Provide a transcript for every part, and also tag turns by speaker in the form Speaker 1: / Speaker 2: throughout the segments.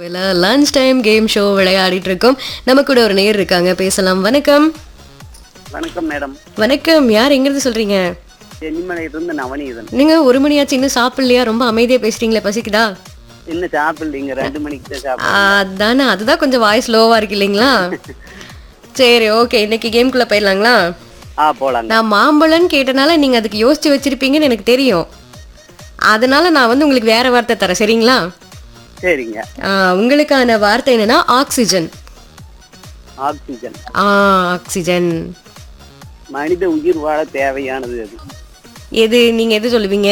Speaker 1: ஷோவில் lunch time game show விளையாடிட்டு இருக்கோம் நம்ம கூட ஒரு நேர் இருக்காங்க பேசலாம் வணக்கம்
Speaker 2: வணக்கம் மேடம்
Speaker 1: வணக்கம் யார் எங்கிருந்து சொல்றீங்க
Speaker 2: சென்னிமலையிலிருந்து நவநீதன்
Speaker 1: நீங்க ஒரு மணியாச்சு இன்னும் சாப்பிடலையா ரொம்ப அமைதியா பேசுறீங்களே பசிக்குதா
Speaker 2: இன்னும் சாப்பிடலீங்க ரெண்டு மணிக்கு தான் சாப்பிட
Speaker 1: அதானே அதுதான் கொஞ்சம் வாய்ஸ் லோவா இருக்கு இல்லைங்களா சரி ஓகே இன்னைக்கு கேம்குள்ள போயிடலாங்களா
Speaker 2: ஆ போலாங்க
Speaker 1: நான் மாம்பழம்னு கேட்டனால நீங்க அதுக்கு யோசிச்சு வச்சிருப்பீங்கன்னு எனக்கு தெரியும் அதனால நான் வந்து உங்களுக்கு வேற வார்த்தை தரேன் சரிங்களா
Speaker 2: சரிங்க
Speaker 1: ஆ, உங்களுக்கான வார்த்தை என்னன்னா ஆக்சிஜன்
Speaker 2: ஆக்சிஜன்
Speaker 1: ஆ ஆக்சிஜன்
Speaker 2: மனித உயிர் வாழ தேவையானது அது
Speaker 1: எது நீங்க எது சொல்லுவீங்க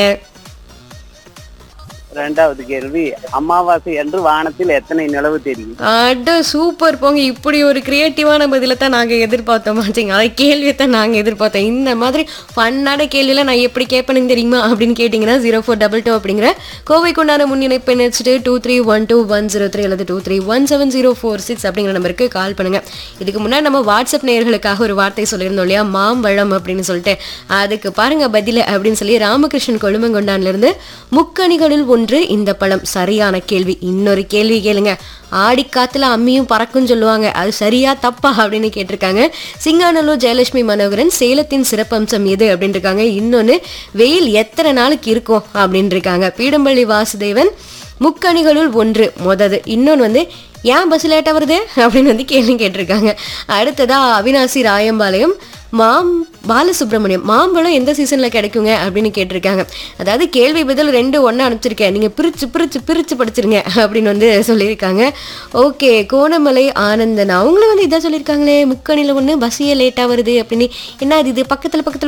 Speaker 2: ரெண்டாவது கேள்வி அமாவாசை அன்று வானத்தில் எத்தனை நிலவு தெரியும்
Speaker 1: அட சூப்பர் போங்க இப்படி ஒரு கிரியேட்டிவான பதிலை தான் நாங்கள் எதிர்பார்த்தோம் மாச்சிங்க அதை கேள்வியை தான் நாங்கள் எதிர்பார்த்தோம் இந்த மாதிரி ஃபன்னான கேள்வியில் நான் எப்படி கேட்பேன்னு தெரியுமா அப்படின்னு கேட்டிங்கன்னா ஜீரோ ஃபோர் டபுள் டூ அப்படிங்கிற கோவைக்குண்டான முன்னிணைப்பை நினச்சிட்டு two three one two one zero three அல்லது two three one seven zero four six அப்படிங்கிற நம்பருக்கு கால் பண்ணுங்க இதுக்கு முன்னாடி நம்ம வாட்ஸ்அப் நேயர்களுக்காக ஒரு வார்த்தை சொல்லியிருந்தோம் இல்லையா மாம்பழம் அப்படின்னு சொல்லிட்டு அதுக்கு பாருங்க பதில அப்படின்னு சொல்லி ராமகிருஷ்ணன் கொழுமங்கொண்டான்ல இருந்து முக்கணிகளில் ஒன்று இந்த பழம் சரியான கேள்வி இன்னொரு கேள்வி கேளுங்க ஆடிக்காத்துல அம்மியும் பறக்கும் சொல்லுவாங்க அது சரியா தப்பா அப்படின்னு கேட்டிருக்காங்க சிங்கானல்லூர் ஜெயலட்சுமி மனோகரன் சேலத்தின் சிறப்பம்சம் எது அப்படின்னு இருக்காங்க இன்னொன்னு வெயில் எத்தனை நாளுக்கு இருக்கும் அப்படின்னு இருக்காங்க பீடம்பள்ளி வாசுதேவன் முக்கணிகளுள் ஒன்று மொதது இன்னொன்று வந்து ஏன் பஸ் லேட்டாக வருது அப்படின்னு வந்து கேள்வி கேட்டிருக்காங்க அடுத்ததா அவினாசி ராயம்பாளையம் மாம் பாலசுப்ரமணியம் மாம்பழம் எந்த சீசனில் கிடைக்குங்க அப்படின்னு கேட்டிருக்காங்க அதாவது கேள்வி பதில் ரெண்டு ஒன்று அனுப்பிச்சிருக்கேன் நீங்கள் பிரித்து பிரித்து பிரித்து படிச்சிருங்க அப்படின்னு வந்து சொல்லியிருக்காங்க ஓகே கோணமலை ஆனந்தன் அவங்களும் வந்து இதான் சொல்லியிருக்காங்களே முக்கணியில் ஒன்று பஸ்ஸியே லேட்டாக வருது அப்படின்னு என்ன அது இது பக்கத்தில் பக்கத்தில்